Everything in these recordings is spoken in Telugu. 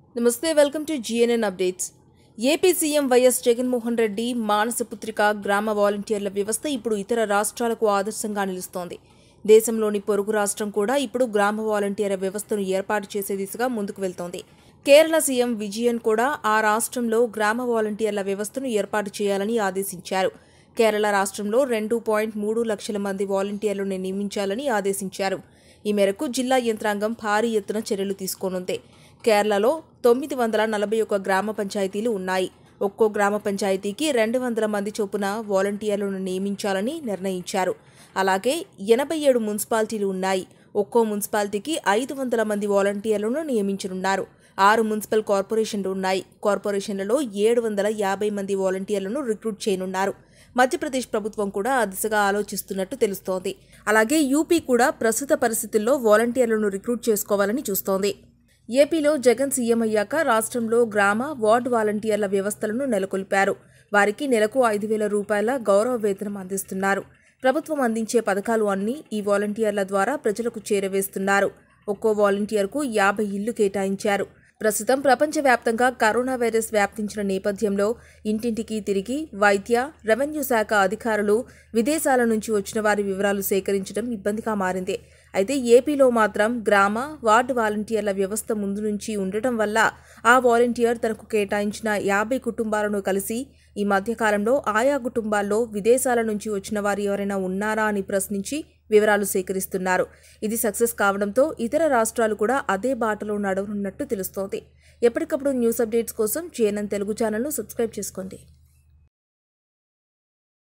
నమస్తే welcome to GNN updates AP CM YS Jaganmohan Reddy మానస పుత్రిక గ్రామ వాలంటీర్ల వ్యవస్థ ఇప్పుడు ఇతర రాష్ట్రాలకు ఆదర్శంగా నిలుస్తోంది దేశంలోని పొరుగు రాష్ట్రం కూడా ఇప్పుడు గ్రామ వాలంటీర్ల వ్యవస్థను ఏర్పాటు చేసే దిశగా ముందుకు వెళ్తోంది కేరళ సీఎం విజయన్ కూడా ఆ రాష్ట్రంలో గ్రామ వాలంటీర్ల వ్యవస్థను ఏర్పాటు చేయాలని ఆదేశించారు కేరళ రాష్ట్రంలో రెండు పాయింట్ మూడు లక్షల మంది వాలంటీర్లను నియమించాలని ఆదేశించారు ఈ మేరకు జిల్లా యంత్రాంగం భారీ ఎత్తున చర్యలు తీసుకోనుంది కేరళలో తొమ్మిది వందల నలభై ఒక్క గ్రామ పంచాయతీలు ఉన్నాయి ఒక్కో గ్రామ పంచాయతీకి రెండు వందల మంది చొప్పున వాలంటీర్లను నియమించాలని నిర్ణయించారు అలాగే ఎనభై ఏడు మున్సిపాలిటీలు ఉన్నాయి ఒక్కో మున్సిపాలిటీకి ఐదు వందల మంది వాలంటీర్లను నియమించనున్నారు ఆరు మున్సిపల్ కార్పొరేషన్లు ఉన్నాయి కార్పొరేషన్లలో ఏడు వందల యాభై మంది వాలంటీర్లను రిక్రూట్ చేయనున్నారు మధ్యప్రదేశ్ ప్రభుత్వం కూడా ఆ దిశగా ఆలోచిస్తున్నట్టు తెలుస్తోంది అలాగే యూపీ కూడా ప్రస్తుత పరిస్థితుల్లో వాలంటీర్లను రిక్రూట్ చేసుకోవాలని చూస్తోంది ఏపీలో జగన్ సీఎం అయ్యాక రాష్ట్రంలో గ్రామ వార్డు వాలంటీర్ల వ్యవస్థలను నెలకొల్పారు వారికి నెలకు ఐదు వేల రూపాయల గౌరవ వేతనం అందిస్తున్నారు ప్రభుత్వం అందించే పథకాలు అన్నీ ఈ వాలంటీర్ల ద్వారా ప్రజలకు చేరవేస్తున్నారు ఒక్కో వాలంటీర్కు యాభై ఇళ్లు కేటాయించారు ప్రస్తుతం ప్రపంచవ్యాప్తంగా కరోనా వైరస్ వ్యాప్తించిన నేపథ్యంలో ఇంటింటికి తిరిగి వైద్య రెవెన్యూ శాఖ అధికారులు విదేశాల నుంచి వచ్చిన వారి వివరాలు సేకరించడం ఇబ్బందిగా మారింది అయితే ఏపీలో మాత్రం గ్రామ వార్డు వాలంటీర్ల వ్యవస్థ ముందు నుంచి ఉండటం వల్ల ఆ వాలంటీర్ తనకు కేటాయించిన యాభై కుటుంబాలను కలిసి ఈ మధ్యకాలంలో ఆయా కుటుంబాల్లో విదేశాల నుంచి వచ్చిన వారు ఎవరైనా ఉన్నారా అని ప్రశ్నించి వివరాలు సేకరిస్తున్నారు ఇది సక్సెస్ కావడంతో ఇతర రాష్ట్రాలు కూడా అదే బాటలో నడవనున్నట్టు తెలుస్తోంది ఎప్పటికప్పుడు న్యూస్ అప్డేట్స్ కోసం జేఎన్ఎన్ తెలుగు ఛానల్ను సబ్స్క్రైబ్ చేసుకోండి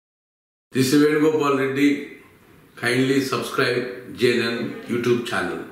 This is Venugopal Reddy. Kindly subscribe JNN YouTube channel.